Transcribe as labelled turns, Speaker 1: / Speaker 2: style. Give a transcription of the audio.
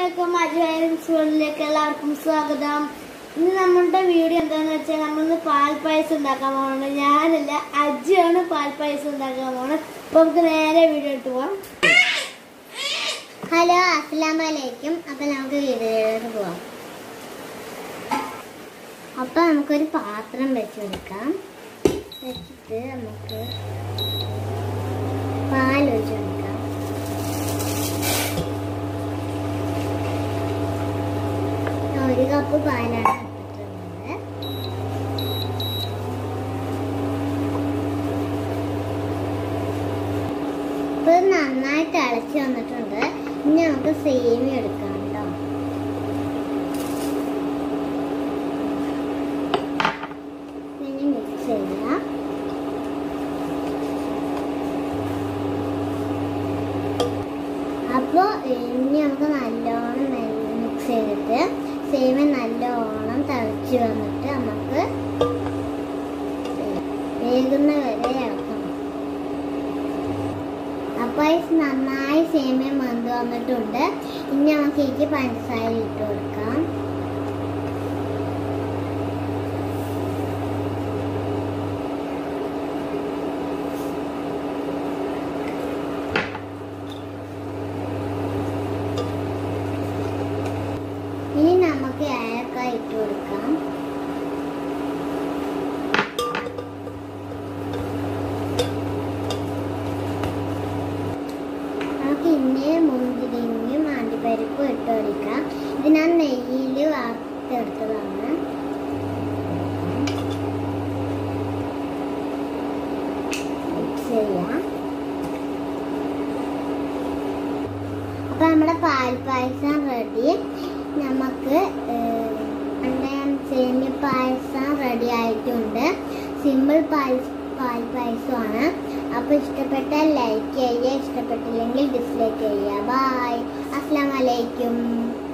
Speaker 1: അലൈക്കും അജുവായൻസ് വേൾഡിലേക്ക് എല്ലാവർക്കും സ്വാഗതം ഇന്ന് നമ്മളുടെ വീഡിയോ എന്താന്ന് വെച്ചാൽ നമ്മളിന്ന് പാൽ പായസം ഉണ്ടാക്കാൻ പോകണം ഞാനല്ല അജിയാണ് പാൽ പായസം ഉണ്ടാക്കാൻ പോകണം അപ്പൊ നമുക്ക് നേരെ വീഡിയോ ഇട്ട് പോവാം
Speaker 2: ഹലോ അസ്സലാം വലൈക്കും അപ്പൊ നമുക്ക് വീഡിയോയിലോട്ട് പോവാം അപ്പൊ നമുക്കൊരു പാത്രം വെച്ചെടുക്കാം വെച്ചിട്ട് നമുക്ക് പാൽ ഒഴിച്ചെടുക്കാം ഒരു കപ്പ് പാലാണ് എടുത്തിട്ടുള്ളത് ഇപ്പൊ ഇത് നന്നായി തിളച്ച് വന്നിട്ടുണ്ട് ഇനി നമുക്ക് സേമി എടുക്കാം കേട്ടോ ഇനി മിക്സ് ചെയ്യാം അപ്പോൾ ഇനി നമുക്ക് നല്ലോണം മിക്സ് ചെയ്തിട്ട് സേമി നല്ലോണം തിളച്ച് വന്നിട്ട് നമുക്ക് വേകുന്ന വരെ ഇളക്കണം അപ്പോൾ ഇത് നന്നായി സേമിയ വെന്ത് വന്നിട്ടുണ്ട് ഇനി നമുക്ക് ഇതിലേക്ക് പഞ്ചസാര ഇട്ട് കൊടുക്കാം ഇനി നമുക്ക് ഏലക്കായ ഇട്ട് കൊടുക്കാം നമുക്ക് ഇന്നേ മുന്തിരിങ്ങയും അണ്ടിപ്പരിപ്പും ഇട്ട് കൊടുക്കാം ഇത് ഞാൻ നെയ്യിൽ വാർത്തെടുത്തതാണ് മിക്സ് ചെയ്യാം അപ്പൊ നമ്മുടെ പാൽ പായസം റെഡി നമുക്ക് സേമിയ പായസം റെഡി ആയിട്ടുണ്ട് സിമ്പിൾ പാൽ പാൽ പായസമാണ് അപ്പോൾ ഇഷ്ടപ്പെട്ടാൽ ലൈക്ക് ചെയ്യുക ഇഷ്ടപ്പെട്ടില്ലെങ്കിൽ ഡിസ്ലൈക്ക് ചെയ്യുക ബായ് അസ്സാം വലൈക്കും